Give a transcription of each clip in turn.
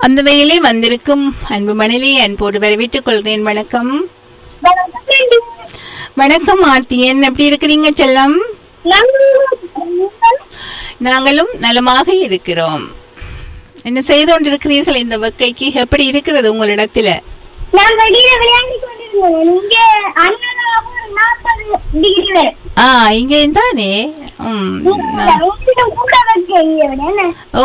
அந்த வகையிலே வந்திருக்கும் அன்பு மணலி அன்போடு வரவேற்றுக் கொள்கிறேன் வணக்கம் வணக்கம் ஆர்த்தியன் எப்படி இருக்கிறீங்க செல்லம் நாங்களும் நலமாக இருக்கிறோம் என்ன செய்து கொண்டிருக்கிறீர்கள் இந்த வக்கைக்கு எப்படி இருக்கிறது உங்களிடத்துல நான் வெளியில விளையாடி கொண்டிருந்தேன் இங்க அண்ணனாவும் நாற்பது டிகிரி வரை ஆ இங்கே தானே ம் நான்- உங்ககிட்ட கூட வைக்க இங்க விட என்ன? ஓ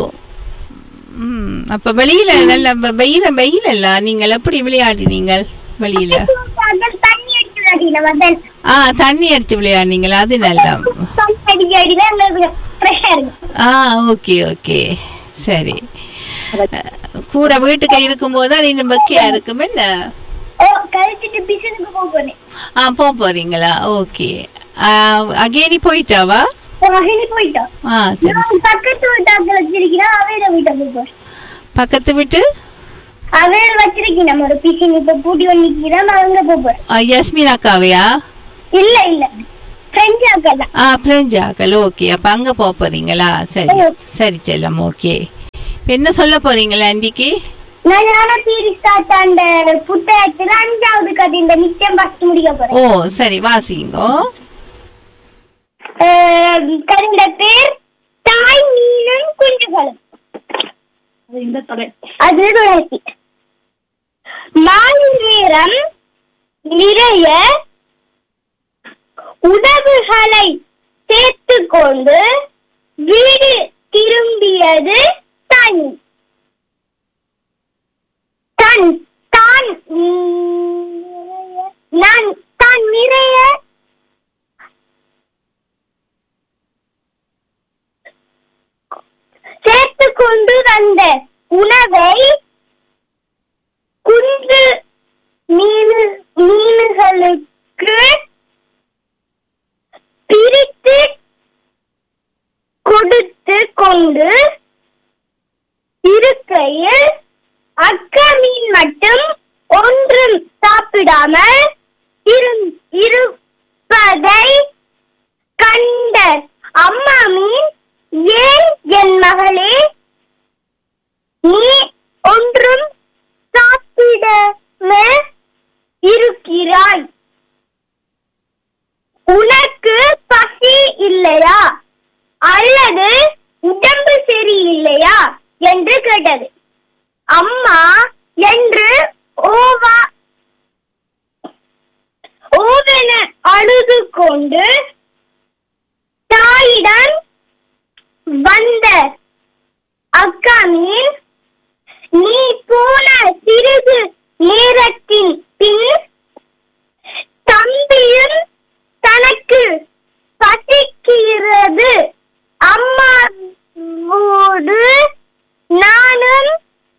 ம் அப்ப வெளியில நல்ல வெ- வெயில வெயில் அல்ல நீங்கள் எப்படி விளையாடினீங்கள் வெளியில அதில் தண்ணி அடிச்சு விளையாடின வந்தேன் ஆ தண்ணி அடிச்சு விளையாடினீங்களா அது நல்லா தண்ணி அடிக்க அடிக்க எங்களுக்கு ஃப்ரெஷ்ஷா இருக்கு ஆ ஓகே ஓகே சரி அஹ், கூட வீட்டுக்கு இருக்கும்போது அது இன்னும் பக்கியா இருக்கும் என்ன ஓ கழிச்சிட்டு பிசினுக்கு போக போனேன் ஆ போக போறீங்களா ஓகே அகேனி போயிட்டாவா அகினி போயிட்டோம் ஆ சரி நான் பக்கத்து வீட்டாக்கள் வச்சிருக்கிறேன் அவையில வீட்டை போய் போறேன் பக்கத்து வீட்டு அவையில வச்சிருக்கேன் நம்ம ஒரு பிசின் இப்ப பூட்டி ஒண்ணு நிக்கிறோம் அவங்க போக போறேன் ஆ, யஸ்மின் அக்காவையா இல்ல இல்ல ஃப்ரெண்ட்ஸ் அக்கா தான் ஆ பிரிஞ்சாக்கள் ஓகே அப்ப அங்க போக போறீங்களா சரி சரி செல்லம் ஓகே இப்ப என்ன சொல்ல போறீங்களா ஆண்டிக்கு நான் ஞான சீரிஸ் தாத்தா அந்த புத்தகத்துல அஞ்சாவது கதை இந்த நிச்சயம் பஸ்ட் முடிக்க போறேன் ஓ சரி வாசிங்கோ அஹ் கருண்ட பேர் தாய் மீனும் குஞ்சுகளும் அது தொடர்ச்சி மாலை நேரம் நிறைய உணவுகளை சேர்த்து கொண்டு வீடு திரும்பியது தாய் மீன். தான் தான் உம், நான் தான் நிறைய சேர்த்து கொண்டு வந்த உணவை குஞ்சு மீனு மீன்களுக்கு பிரித்து கொடுத்து கொண்டு இருக்கையில் அக்கா மீன் மட்டும் ஒன்றும் சாப்பிடாமல் இரு- இருப்பதை கண்ட அம்மா மீன் ஏன் என் மகளே நீ ஒன்றும் சாப்பிடாம இருக்கிறாய் உனக்கு பசி இல்லையா அல்லது உடம்பு சரியில்லையா என்று கேட்டது அம்மா என்று ஓவா ஓவென அழுது கொண்டு தாயிடம் வந்த அக்கா மீன் நீ போன சிறிது நேரத்தின் பின் தம்பியும் தனக்கு பசிக்கிறது அம்மாவோடு நானும்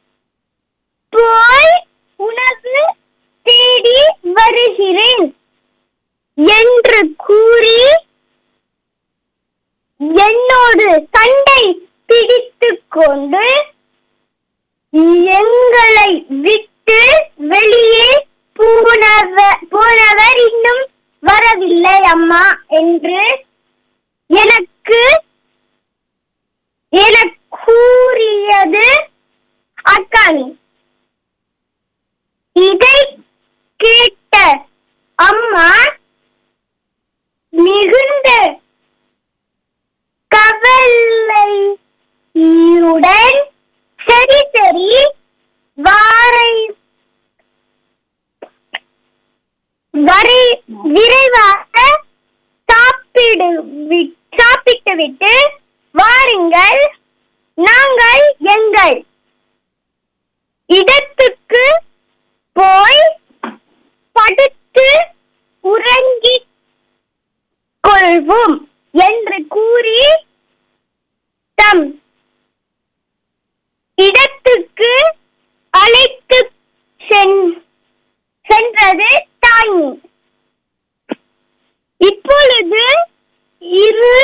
போய் உனக்கு தேடி வருகிறேன் என்று கூறி என்னோடு சண்டை பிடித்துக் கொண்டு எங்களை விட்டு வெளியே போனவ போனவர் இன்னும் வரவில்லை அம்மா என்று எனக்கு என கூறியது அக்காணி இதை கேட்ட அம்மா மிகுந்த கவலையுடன் சரி சரி வாரை வரை விரைவாக சாப்பிடு வி- சாப்பிட்டு விட்டு வாருங்கள் நாங்கள் எங்கள் இடத்துக்கு போய் படுத்து உறங்கிக் கொள்வோம் என்று கூறி தம் இடத்துக்கு அழைத்து சென்- சென்றது தாய் இப்பொழுது இரு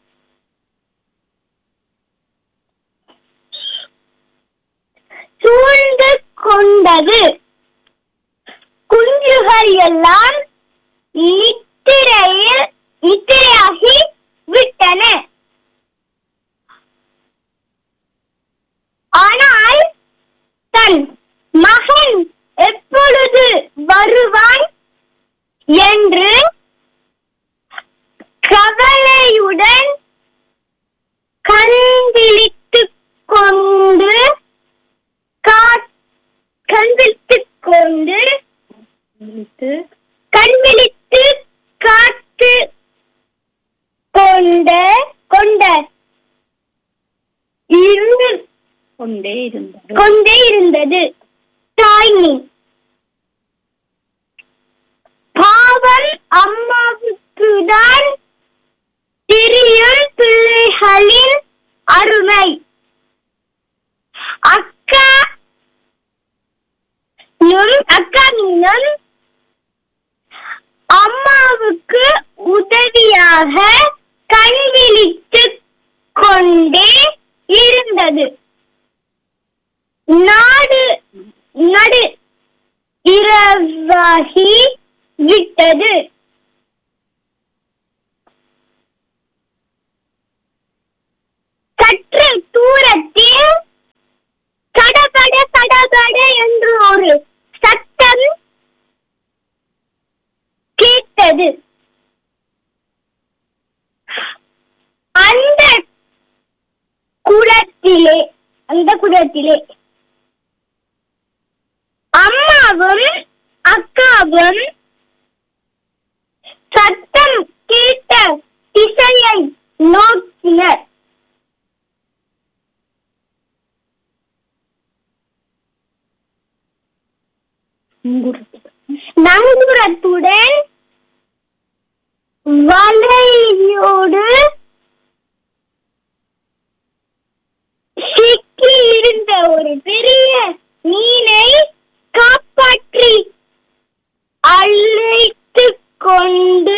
சூழ்ந்து கொண்டது குஞ்சுகள் எல்லாம் நித்திரையில் நித்திரையாகி விட்டன ஆனால் கொண்டே இருந்தது கொண்டே இருந்தது தாய்மீன் பாவம் அம்மாவுக்குதான் தெரியும் பிள்ளைகளின் அருமை அக்கா அக்கா மீனும் அம்மாவுக்கு உதவியாக கண் விழித்துக் கொண்டே இருந்தது நாடு நடு இரவாகி விட்டது சற்று தூரத்தில் கடபட கடபட என்று ஒரு சத்தம் கேட்டது அந்த குளத்திலே அந்த குளத்திலே அம்மாவும் அக்காவும் சத்தம் கேட்ட திசையை நோக்கினர் நங்கூரத்துடன் வலையோடு சிக்கி இருந்த ஒரு பெரிய மீனை காப்பாற்றி அழைத்து கொண்டு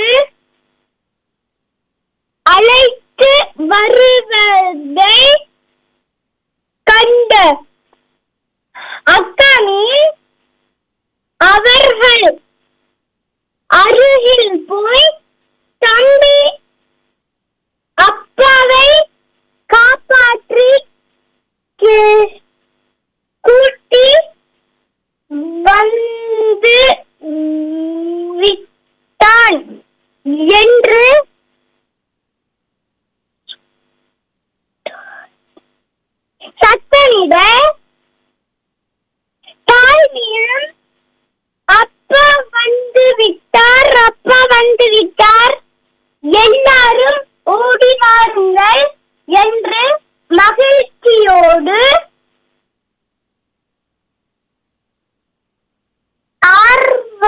அழைத்து வருவதை கண்ட அக்கா மீன் அவர்கள் அருகில் போய் தம்பி அப்பாவை காப்பாற்றி கே- கூட்டி வந்து விட்டான் என்று சத்தமிட தாய்மையும் அப்பா வந்து விட்டார் அப்பா வந்து விட்டார் எல்லாரும் ஓடி வாருங்கள் என்று மகிழ்ச்சியோடு ஆர்வ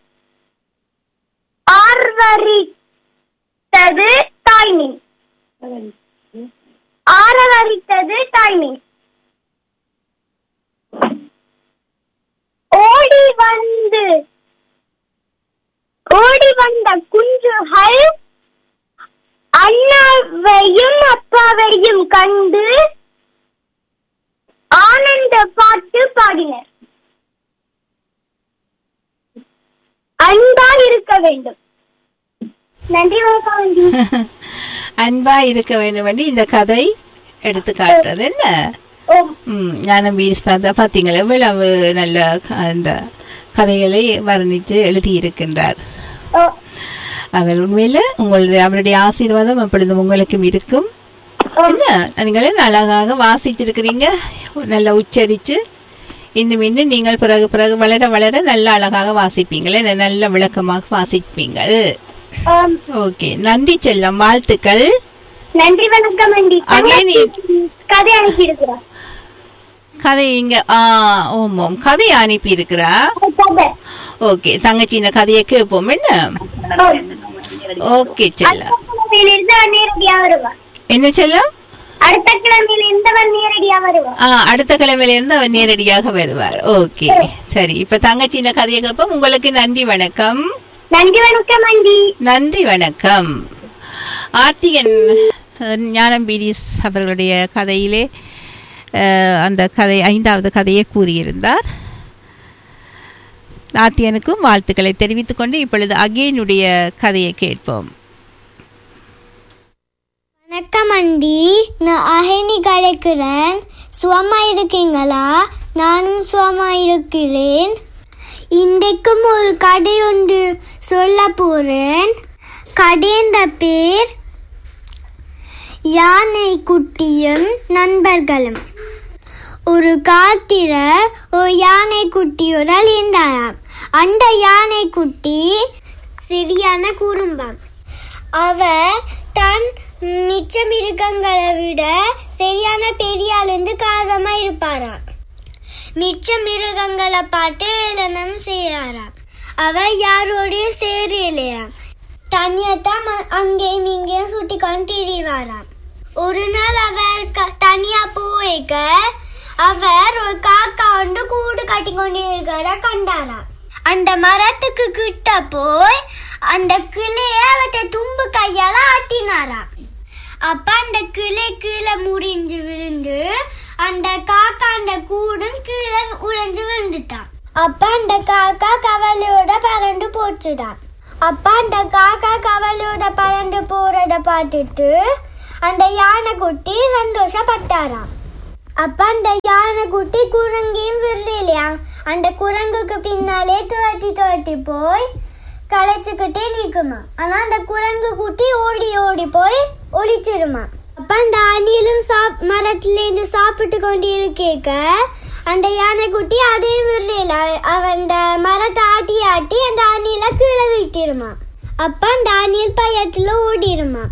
ஆர்வரித்தது தாய்மீன் ஆரவரித்தது தாய்மீன் ஓடி வந்து ஓடி வந்த குஞ்சுகள் அண்ணாவையும் அப்பாவையும் கண்டு ஆனந்த பாட்டு பாடினர் அன்பா இருக்க வேண்டும் நன்றி வணக்கம் ஆண்டி. அன்பா இருக்க வேண்டும் என்று இந்த கதை எடுத்து காட்டுறது என்ன ஓம் ம், ஞானம் வீஸ்தாந்தா பார்த்தீங்களா இவ்வளவு நல்ல க- அந்த கதைகளை வர்ணித்து எழுதியிருக்கின்றார் ஓ, அவர் உண்மையில உங்களுடைய அவருடைய ஆசீர்வாதம் எப்பொழுதும் உங்களுக்கும் இருக்கும் என்ன நீங்கள் அழகாக வாசிச்சிருக்கிறீங்க நல்லா உச்சரித்து இன்னும் இன்னும் நீங்கள் பிறகு பிறகு வளர வளர நல்ல அழகாக வாசிப்பீங்களே நல்ல விளக்கமாக வாசிப்பீங்கள் ஆம். ஓகே நன்றி செல்லம் வாழ்த்துக்கள் நன்றி வணக்கம் ஆண்டி Again it- கதை அனுப்பி இருக்கிறோம் கதை இங்க ஆ ஓம் ஓம் கதையை அனுப்பி இருக்கிறா கதை ஓகே தங்கச்சி இந்த கதையை கேட்போம் என்ன ஓகே செல்லம் கிழமையில இருந்து நேரடியா வருவா என்ன செல்லம் அடுத்த கிழமையில இருந்தவன் நேரடியா வருவா ஆ அடுத்த கிழமையில இருந்து அவர் நேரடியாக வருவார் ஓகே சரி இப்ப தங்கச்சி இந்த கதையை கேட்போம் உங்களுக்கு நன்றி வணக்கம் நன்றி வணக்கம் ஆண்டி நன்றி வணக்கம் ஆர்த்திகன் அஹ், ஞானம் பீரிஸ் அவர்களுடைய கதையிலே அஹ், அந்த கதை ஐந்தாவது கதையை கூறியிருந்தார் ஆர்த்தியனுக்கும் வாழ்த்துக்களை தெரிவித்துக் கொண்டு இப்பொழுது அகேனுடைய கதையை கேட்போம் வணக்கம் அண்டி நான் அஹேனி கலைக்கிறேன் சுகமா இருக்கீங்களா நானும் சுகமா இருக்கிறேன் இன்றைக்கும் ஒரு கடை ஒன்று சொல்ல போறேன் கடையின் பேர் யானை குட்டியும் நண்பர்களும் ஒரு காட்டில ஒரு யானை குட்டியுடன் இருந்தாராம் அந்த யானை குட்டி சரியான குறும்பம் அவர் தன் மிச்ச மிருகங்களை விட சரியான பெரிய ஆளுந்து காரணமா இருப்பாராம் மிச்ச மிருகங்களை பார்த்து ஏளனம் செய்யாராம் அவர் யாரோடையும் சேரலையா தனியாத்தான் ம- அங்கேயும் இங்கேயும் சுட்டி கொண்டு திரிவாராம் ஒரு நாள் அவர் க- தனியா போய்க்க அவர் ஒரு காக்கா வந்து கூடு கட்டி கொண்டு இருக்கிற கண்டாராம் அந்த மரத்துக்கு கிட்ட போய் அந்த கிளைய அவற்றை தும்பு கையால ஆட்டினாராம் அப்ப அந்த கிளை கீழே முறிஞ்சு விழுந்து அந்த காக்கா அந்த கூடும் கீழே உடைஞ்சு விழுந்துட்டான் அப்ப அந்த காக்கா கவலையோட பறந்து போச்சுதான் அப்ப அந்த காக்கா கவலையோட பறந்து போறத பார்த்துட்டு அந்த யானை குட்டி சந்தோஷப்பட்டாராம் அப்ப அந்த யானை குட்டி குரங்கையும் விரலையா அந்த குரங்குக்கு பின்னாலே துரத்தி துரத்தி போய் களைச்சுக்கிட்டே நிக்குமா ஆனா அந்த குரங்கு குட்டி ஓடி ஓடி போய் ஒளிச்சிருமா அப்ப அந்த அணிலும் சாப் மரத்துல இருந்து சாப்பிட்டு கொண்டு இருக்கேக்க அந்த யானை குட்டி அதையும் விரலையில அவன் அந்த மரத்தை ஆட்டி ஆட்டி அந்த அணில கீழே விட்டிருமா அப்ப அந்த அணில் பயத்துல ஓடிருமா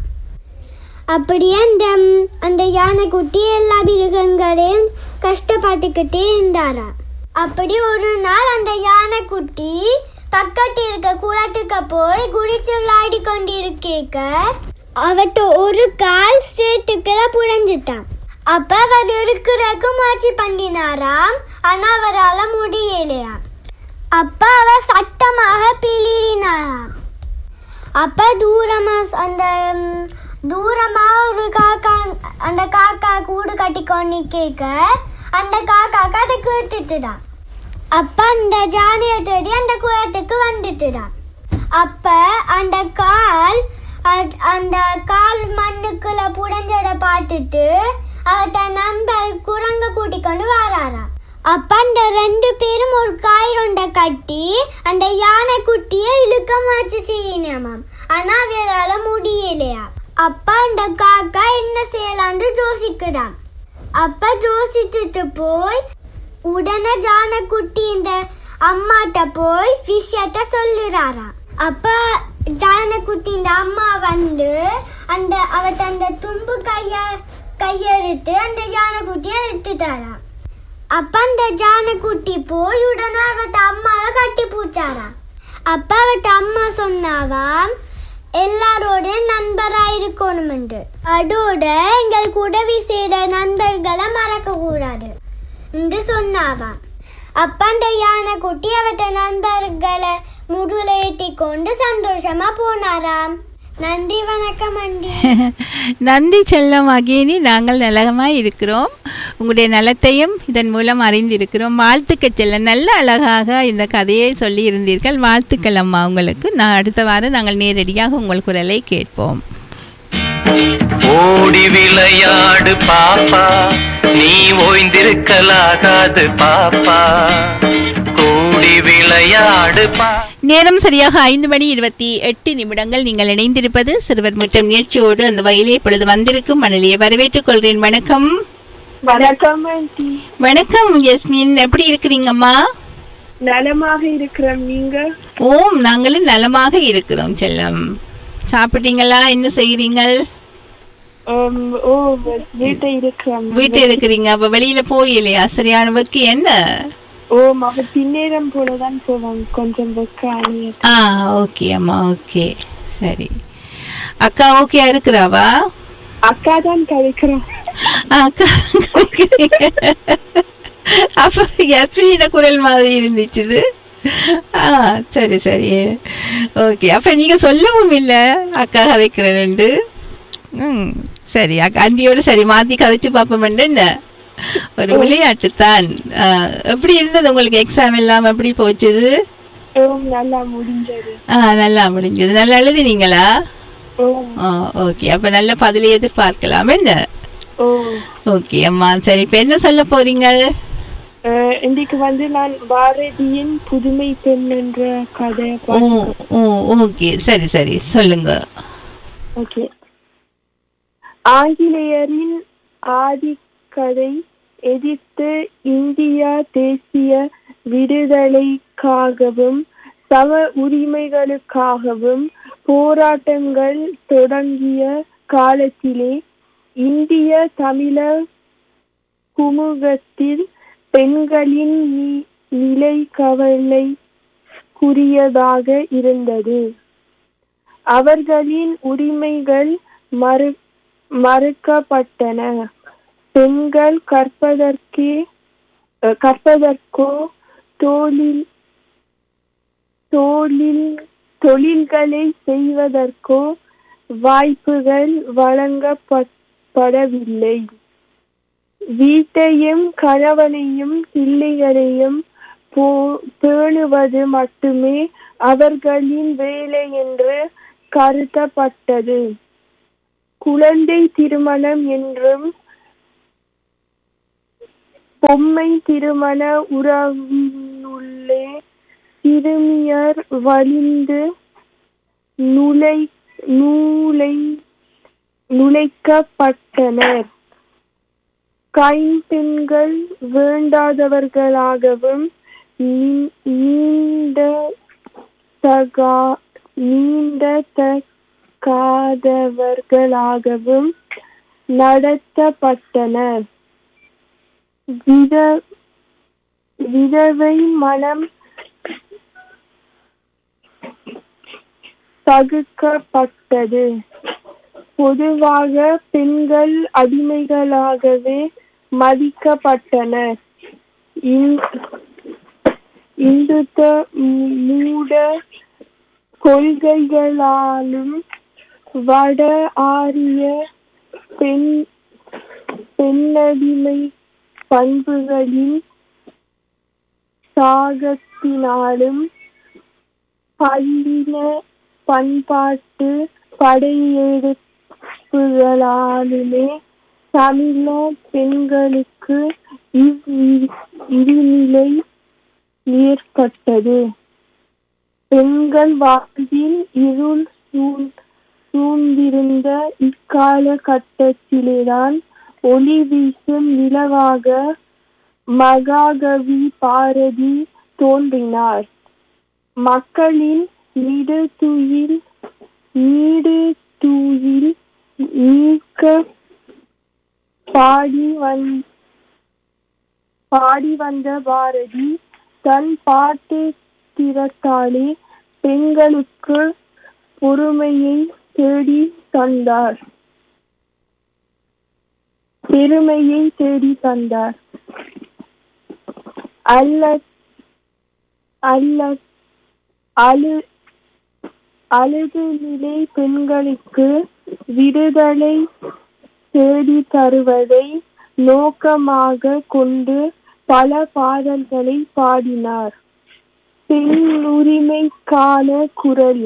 அப்படியே அந்த அந்த யானைக்குட்டி எல்லா மிருகங்களையும் கஷ்டப்பட்டுக்கிட்டே இருந்தாராம் அப்படி ஒரு நாள் அந்த யானைக்குட்டி பக்கத்து இருக்க குளத்துக்கு போய் குடிச்சு விளையாடி கொண்டிருக்கேக்க அவட்ட ஒரு கால் சேத்துக்குள்ள புழைஞ்சிட்டான் அப்ப அவர் இருக்கிறக்கு முயற்சி பண்ணினாராம் ஆனா அவரால முடியலையாம் அப்ப அவர் சத்தமாக பிளிறினாராம் அப்ப தூரமா ஸ்- அந்த ம், தூரமா ஒரு காக்கா அந்த காக்கா கூடு கட்டி கொண்டு கேட்க அந்த காக்கா அதை கேட்டுட்டுடான் அப்ப அந்த ஜானியை தேடி அந்த குளத்துக்கு வந்துட்டுடான் அப்ப அந்த கால் அத்- அந்த கால் மண்ணுக்குள்ள புடஞ்சதை பார்த்துட்டு அவ தன் நண்பர் குரங்க கூட்டிக் கொண்டு வராராம் அப்ப அந்த ரெண்டு பேரும் ஒரு காயிரொண்ட கட்டி அந்த யானை குட்டியை இழுக்க முயற்சி செய்யணுமாம் ஆனா அவரால முடியலையா அப்ப அந்த காக்கா என்ன செய்யலான்னு யோசிக்கிறான் அப்ப யோசிச்சுட்டு போய் உடனே ஜானக்குட்டி இந்த அம்மாட்ட போய் விஷயத்த சொல்லுறாராம் அப்ப ஜானக்குட்டி இந்த அம்மா வந்து அந்த அவட்ட அந்த தும்பு கைய கையெடுத்து அந்த ஜானக்குட்டியை எடுத்துட்டாராம் அப்ப அந்த ஜானக்குட்டி போய் உடனே அவட்ட அம்மாவை கட்டி பூச்சாராம் அப்ப அவட்ட அம்மா சொன்னாவாம் எல்லாரோட நண்பரா இருக்கணும்னு அதோட எங்கள் உதவி செய்த நண்பர்களை மறக்க கூடாது என்று சொன்னாவாம் அப்ப அந்த யானை குட்டி அவட்ட நண்பர்களை முடுல ஏற்றி கொண்டு சந்தோஷமா போனாராம் நன்றி வணக்கம் அண்டி நன்றி செல்லம் அகேனி நாங்கள் நலகமாய் இருக்கிறோம் உங்களுடைய நலத்தையும் இதன் மூலம் அறிந்திருக்கிறோம் வாழ்த்துக்கள் செல்ல நல்ல அழகாக இந்த கதையை சொல்லி இருந்தீர்கள் வாழ்த்துக்கள் அம்மா உங்களுக்கு நான் அடுத்த வாரம் நாங்கள் நேரடியாக உங்கள் குரலை கேட்போம் ஓடி விளையாடு பாப்பா நீ ஓய்ந்திருக்கலாகாது பாப்பா கூடி விளையாடு பா நேரம் சரியாக ஐந்து மணி இருபத்தி எட்டு நிமிடங்கள் நீங்கள் இணைந்திருப்பது சிறுவர் மற்றும் நிகழ்ச்சியோடு அந்த வகையிலே இப்பொழுது வந்திருக்கும் மணலியை வரவேற்றுக் கொள்கிறேன் வணக்கம் வணக்கம் ஆண்டி வணக்கம் யஸ்மின் எப்படி இருக்கிறீங்கம்மா நலமாக இருக்கிறோம் நீங்க ஓம் நாங்களும் நலமாக இருக்கிறோம் செல்லம் சாப்பிட்டீங்களா என்ன செய்கிறீங்கள் உம், ஓ வீட்டை இருக்கிறோம் வீட்டில் இருக்கிறீங்க அப்ப வெளியில போயிலையா சரியான வெக்கு என்ன ஓ மக பின்னேரம் போலதான் போவோம் கொஞ்சம் வெக்க அணிய ஆ ஓகே அம்மா ஓகே சரி அக்கா ஓகே இருக்கிறாவா அக்கா தான் கழிக்கிறோம் ஆ, அக்கா அப்ப யஸ்மினியோட குரல் மாதிரி இருந்துச்சு இது. ஆ சரி சரி ஓகே அப்ப நீங்க சொல்லவும் இல்லை அக்கா கதைக்கிறேன் ம் சரி அக்கா அண்டியோட சரி மாத்தி கதைச்சு பார்ப்போம் என்ன ஒரு விளையாட்டு தான் எப்படி இருந்தது உங்களுக்கு எக்ஸாம் எல்லாம் எப்படி போச்சுது ஓ நல்லா முடிஞ்சது ஆ நல்லா முடிஞ்சது நல்லா எழுதினீங்களா ஓ ஆ ஓகே அப்ப நல்ல பதிலை எதிர்பார்க்கலாம் என்ன ஓ ஓகே அம்மா சரி இப்ப என்ன சொல்ல போறீங்க அஹ், இன்னைக்கு வந்து நான் பாரதியின் புதுமை பெண் என்ற கதை ஓ ஓ ஓகே சரி சரி சொல்லுங்க ஓகே ஆங்கிலேயரின் ஆதிக்கதை எதிர்த்து இந்தியா தேசிய விடுதலைக்காகவும் சம உரிமைகளுக்காகவும் போராட்டங்கள் தொடங்கிய காலத்திலே இந்திய தமிழர் குமுகத்தில் பெண்களின் நி- நிலை கவலைக்குரியதாக இருந்தது அவர்களின் உரிமைகள் மறு மறுக்கப்பட்டன பெண்கள் கற்பதற்கே அஹ், கற்பதற்கோ தொழில் தொழில் தொழில்களை செய்வதற்கோ வாய்ப்புகள் வழங்கப்படவில்லை வீட்டையும் கணவனையும் பிள்ளைகளையும் போ- பேணுவது மட்டுமே அவர்களின் வேலை என்று கருதப்பட்டது குழந்தை திருமணம் என்றும் பொம்மை திருமண உறவினுள்ளே சிறுமியர் வலிந்து நுழை நூலை நுழைக்கப்பட்டனர் கைம்பெண்கள் வேண்டாதவர்களாகவும் நீ- நீண்ட தகா நீண்ட தகாதவர்களாகவும் நடத்தப்பட்டனர் வித விதவை மனம் தகுக்கப்பட்டது பொதுவாக பெண்கள் அடிமைகளாகவே மதிக்கப்பட்டனர் இந்- இந்துத்த மூட கொள்கைகளாலும் வட ஆரிய பெண் பெண்ணடிமை பண்புகளின் சாகத்தினாலும் பல்லின பண்பாட்டு படையெடுப்புகளாலுமே தமிழ பெண்களுக்கு இவ் இழிநிலை ஏற்பட்டது பெண்கள் வாழ்வில் இருள் சூழ் சூழ்ந்திருந்த இக்கால கட்டத்திலேதான் ஒளி வீசும் நிலவாக மகாகவி பாரதி தோன்றினார் மக்களின் நீடுதுயில் நீடுதுயில் நீக்க பாடி வந் பாடி வந்த பாரதி தன் பாட்டு திறத்தாலே பெண்களுக்கு பொறுமையை தேடி தந்தார் பெருமையை தேடி தந்தார் அல்ல அல்ல அழு அழுது நிலை பெண்களுக்கு விடுதலை தேடி தருவதை நோக்கமாக கொண்டு பல பாடல்களை பாடினார் பெண் உரிமைக்கான குரல்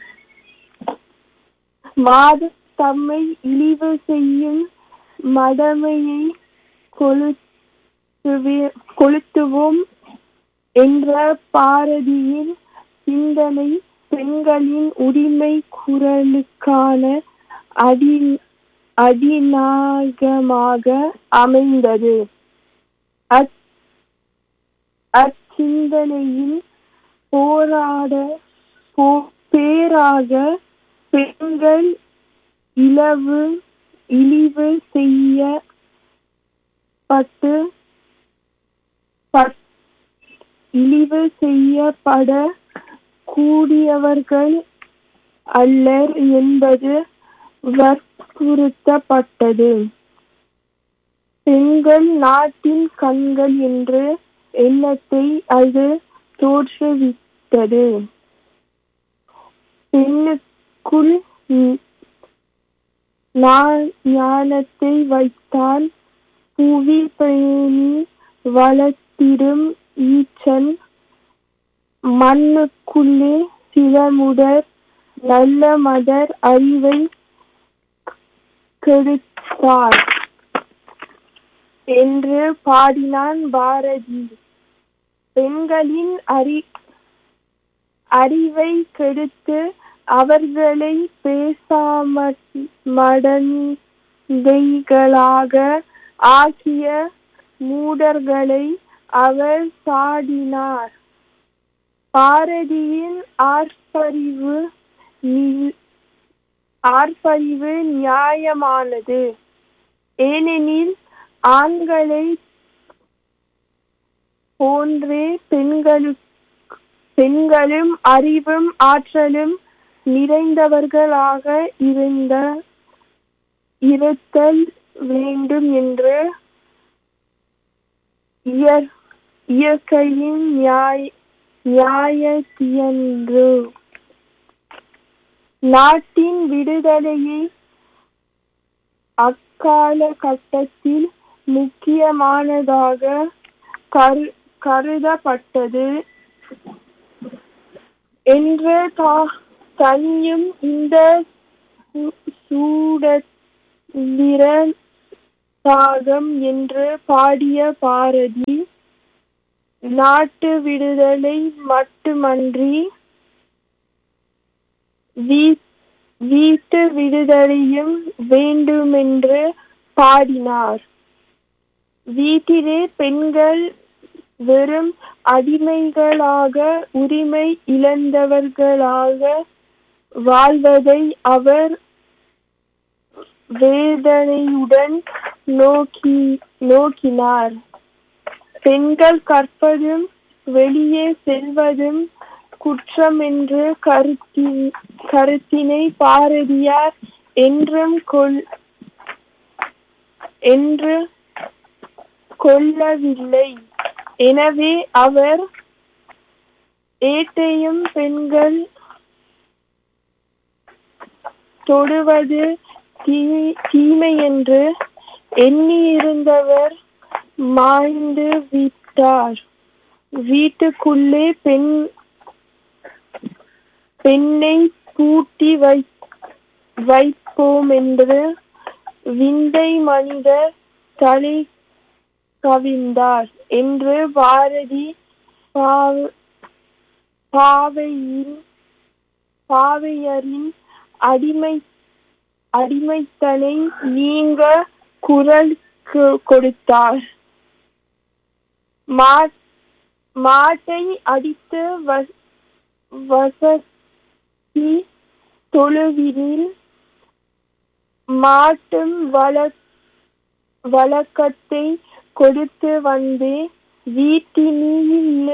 மாத தம்மை இழிவு செய்யும் மடமையை கொளுத்துவே- கொளுத்துவோம் என்ற பாரதியின் சிந்தனை பெண்களின் உரிமை குரலுக்கான அடி அதிநாயகமாக அமைந்தது அச்- அச்சிந்தனையின் போராட போ- பேராக பெண்கள் இழவு இழிவு செய்யப்பட்டு பட்- இழிவு செய்யப்பட கூடியவர்கள் அல்லர் என்பது வற்புறுத்தப்பட்டது பெண்கள் நாட்டின் கண்கள் என்ற எண்ணத்தை அது தோற்றுவித்தது பெண்ணுக்குள் ஞ- ஞா- ஞானத்தை வைத்தான் புவி பேணி வளர்த்திடும் ஈச்சன் மண்ணுக்குள்ளே சிலமுடர் நல்ல மதர் அறிவை கெடுத்தார் என்று பாடினான் பாரதி பெண்களின் அறி அறிவை கெடுத்து அவர்களை பேசாமடந்தைகளாக ஆக்கிய மூடர்களை அவர் சாடினார் பாரதியின் ஆர்ப்பரிவு நி- ஆர்ப்பரிவு நியாயமானது ஏனெனில் ஆண்களை போன்றே பெண்களுக்கு பெண்களும் அறிவும் ஆற்றலும் நிறைந்தவர்களாக இருந்த இருத்தல் வேண்டும் என்று இயற்- இயற்கையின் நியாய நியாயத்தியன்று நாட்டின் விடுதலையை அக்கால கட்டத்தில் முக்கியமானதாக கரு கருதப்பட்டது என்ற தா- தனியும் இந்த சூ- சூடந்திர தாகம் என்று பாடிய பாரதி நாட்டு விடுதலை மட்டுமன்றி வீ- வீட்டு விடுதலையும் வேண்டுமென்று பாடினார் வீட்டிலே பெண்கள் வெறும் அடிமைகளாக உரிமை இழந்தவர்களாக வாழ்வதை அவர் வேதனையுடன் நோக்கி நோக்கினார் பெண்கள் கற்பதும் வெளியே செல்வதும் குற்றம் என்று கருத்தி கருத்தினை பாரதியார் என்றும் கொள் என்று கொள்ளவில்லை எனவே அவர் ஏட்டையும் பெண்கள் தொடுவது தீ- தீமை என்று எண்ணியிருந்தவர் மாய்ந்து விட்டார் வீட்டுக்குள்ளே பெண் பெண்ணை பூட்டி வை வைப்போம் என்று விந்தை மனிதர் தலை கவிழ்ந்தார் என்று பாரதி பாவ- பாவையின் பாவையரின் அடிமை அடிமைத்தனை நீங்க குரல் கொ- கொடுத்தார் மா- மாட்டை அடித்து வ- வசதி தொழுவினில் மாட்டும் வள வழக்கத்தை கொடுத்து வந்து வீட்டினில்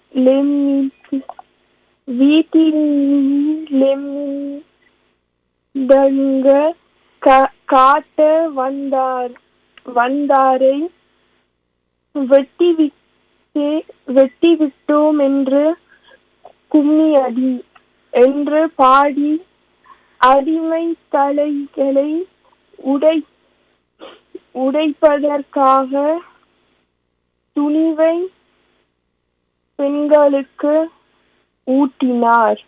வீட்டினிலெம்மிடங்க காட்ட வந்தார் வந்தாரை வெட்டி விட்டு வெட்டி விட்டோம் என்று கும்மி அடி என்று பாடி அடிமை தலைகளை உடை உடைப்பதற்காக துணிவை பெண்களுக்கு ஊட்டினார்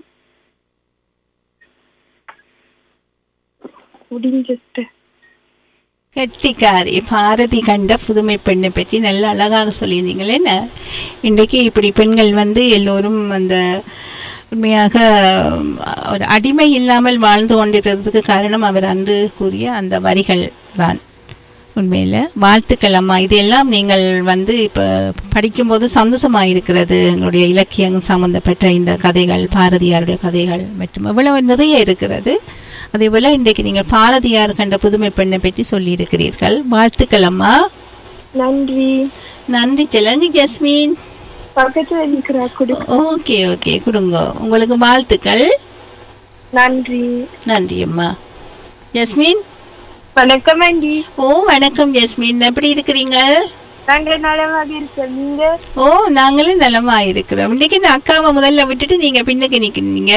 முடிஞ்சிட்டு கெட்டிக்காரி பாரதி கண்ட புதுமை பெண்ணை பற்றி நல்ல அழகாக சொல்லியிருந்தீங்களே என்ன இன்றைக்கு இப்படி பெண்கள் வந்து எல்லோரும் அந்த உண்மையாக உம், ஒரு அடிமை இல்லாமல் வாழ்ந்து கொண்டிருக்கிறதுக்கு காரணம் அவர் அன்று கூறிய அந்த வரிகள் தான் உண்மையில் வாழ்த்துக்கள் அம்மா இதெல்லாம் நீங்கள் வந்து இப்போ படிக்கும்போது சந்தோஷமாக இருக்கிறது எங்களுடைய இலக்கியம் சம்பந்தப்பட்ட இந்த கதைகள் பாரதியாருடைய கதைகள் மற்றும் இவ்வளவு நிறைய இருக்கிறது அதே போல் இன்றைக்கு நீங்கள் பாரதியார் கண்ட புதுமை பெண்ணை பற்றி சொல்லியிருக்கிறீர்கள் வாழ்த்துக்கள் அம்மா நன்றி நன்றி செலங்கு ஜஸ்மின் பக்கத்துல இருக்கிற குடு ஓகே ஓகே கொடுங்க உங்களுக்கு வாழ்த்துக்கள் நன்றி நன்றி அம்மா ஜஸ்மின் வணக்கம் ஆண்டி ஓ வணக்கம் ஜஸ்மின் எப்படி இருக்கிறீங்க நாங்க நலமாக இருக்கோம் நீங்க ஓ நாங்களும் நலமா இருக்கிறோம் இன்னைக்கு இந்த அக்காவை முதல்ல விட்டுட்டு நீங்க பின்னுக்கு நிக்கிறீங்க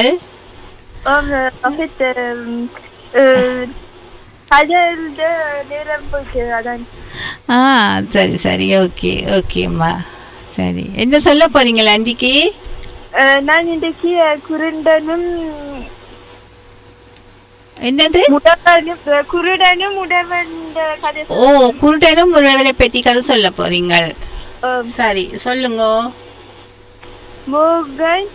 அதில் நேரம் போச்சு அதான் ஆ சரி சரி ஓகே ஓகேம்மா சரி என்ன சொல்ல போறீங்களா அன்றைக்கு அஹ், நான் இன்றைக்கு அஹ், குருடனும் என்னது முடவனும் அஹ், குருடனும் முடவன் கதை ஓ குருடனும் முருகனை பற்றி கதை சொல்ல போறீங்க அஹ், சரி சொல்லுங்க மோகன்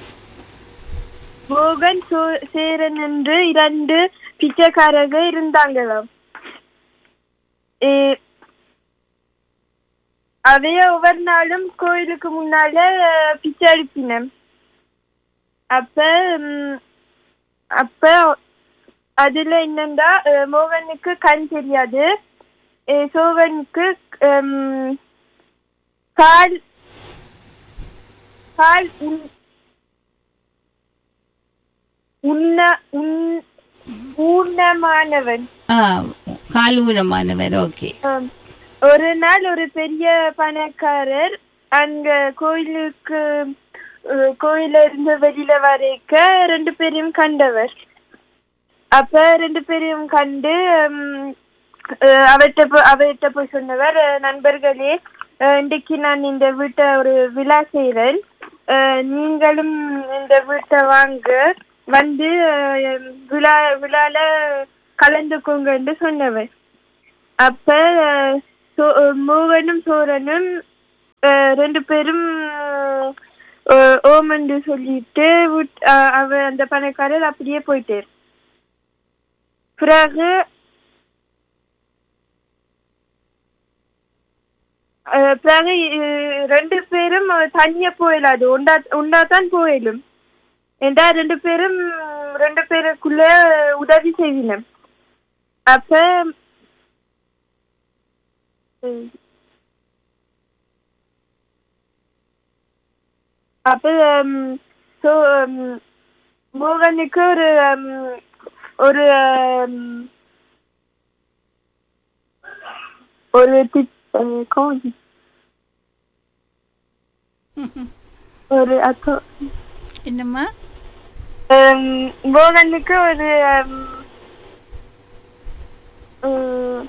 மோகன் சோ- சேரன் என்று இரண்டு பிச்சைக்காரர்கள் இருந்தாங்களாம் ஏ- அவைய ஒவ்வொரு நாளும் கோயிலுக்கு முன்னால அஹ், பிச்சை அடிப்பினேன் அப்ப ம், அப்ப அதுல என்னன்னா அஹ், மோகனுக்கு கண் தெரியாது அஹ், சோகனுக்கு ஹம், கால் கால் உன்- உன்ன உன் ஊனமானவன் ஆ கால் ஊனமானவர் ஓகே ஆம். ஒரு நாள் ஒரு பெரிய பணக்காரர் அங்க கோயிலுக்கு அஹ், கோயில இருந்து வெளியில வரைக்க ரெண்டு பேரையும் கண்டவர் அப்ப ரெண்டு பேரையும் கண்டு ஹம், அஹ், அவர்ட்ட போ- அவர்ட்ட போய் சொன்னவர் அஹ், நண்பர்களே அஹ், இன்றைக்கு நான் இந்த வீட்டை ஒரு விழா செய்றேன் அஹ், நீங்களும் இந்த வீட்டை வாங்க வந்து அஹ், விழா விழால கலந்துக்கோங்கன்னு சொன்னவர் அப்ப அஹ், சோ- அஹ், மோகனும் சோரனும் அஹ், ரெண்டு பேரும் அஹ், ஓமண்டு சொல்லிட்டு விட்- அஹ், அவ அந்த பணக்காரர் அப்படியே போயிட்டார் பிறகு அஹ், பிறகு அஹ், ரெண்டு பேரும் தனியா போயிடாது ஒண்டா ஒண்டா தான் போயிடும் ஏண்டா ரெண்டு பேரும் ரெண்டு பேருக்குள்ள உதவி செய்வினம் அப்ப ம். அப்ப ம், so, ம், மோகனுக்கு ஒரு ம், ஒரு ம், ஒரு தி- அஹ், comment. ஒரு அக்கோ என்னம்மா ம், மோகனுக்கு ஒரு ம், ம்,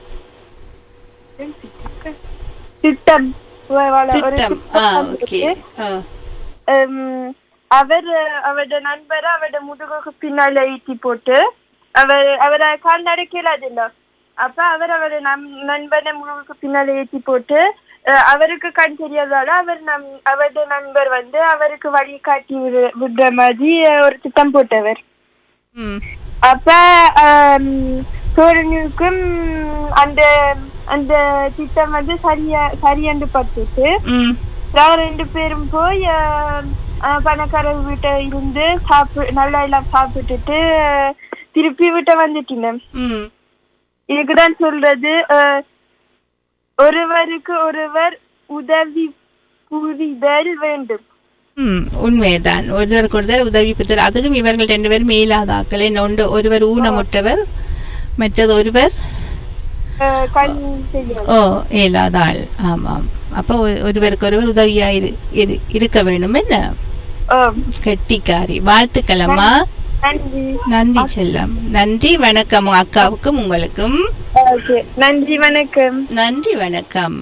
திட்டம் வ- வள- ஒரு திட்டம் ஆ திட்டம் ஓகே இருக்கு. ஆ ஹம், அவர் அவரோட நண்பரை அவரோட முதுகுக்கு பின்னால ஈட்டி போட்டு அவர் அவரை கால் நடக்கலாதில்ல அப்ப அவர் அவரோட நம் நண்பனை முதுகுக்கு பின்னால ஏற்றி போட்டு அஹ், அவருக்கு கண் தெரியாதால அவர் நம் அவரோட நண்பர் வந்து அவருக்கு வழி காட்டி விடு- விடுற மாதிரி அஹ், ஒரு திட்டம் போட்டவர் ம் அப்ப ஆம், சோழனுக்கும் அந்த அந்த திட்டம் வந்து சரியா சரியாண்டு பார்த்துட்டு ம் நாங்க ரெண்டு பேரும் போய் ஆஹ், ஆஹ், பணக்காரர் வீட்டை இருந்து சாப்பி நல்லா எல்லாம் சாப்பிட்டுட்டு ஆஹ், திருப்பி வீட்டை வந்துட்டீங்க ம் இதுக்குதான் சொல்றது ஆஹ், ஒருவருக்கு ஒருவர் உதவி புரிதல் வேண்டும் ம் உண்மைதான் ஒருத்தருக்கு ஒருத்தர் உதவி பெற்றார் அதுக்கும் இவர்கள் ரெண்டு பேரும் மேலாதாக்கள் என்ன ஒன்று ஒருவர் ஊனமுற்றவர் மற்றது ஒருவர் ஆஹ், கண் தெரியாது ஓ இயலாத ஆள் ஆமாம் அப்போ ஒ- ஒருவருக்கு ஒருவர் உதவியா இரு இரு- இருக்க வேண்டும் என்ன ஆம். கெட்டிக்காரி வாழ்த்துக்களம்மா நன்றி நன்றி செல்லம் நன்றி வணக்கம் அக்காவுக்கும் உங்களுக்கும் ஓகே நன்றி வணக்கம் நன்றி வணக்கம்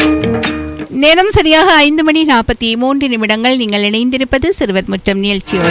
நேரம் சரியாக ஐந்து மணி நாற்பத்தி மூன்று நிமிடங்கள் நீங்கள் இணைந்திருப்பது சிறுவர் முற்றம் நிகழ்ச்சியோடு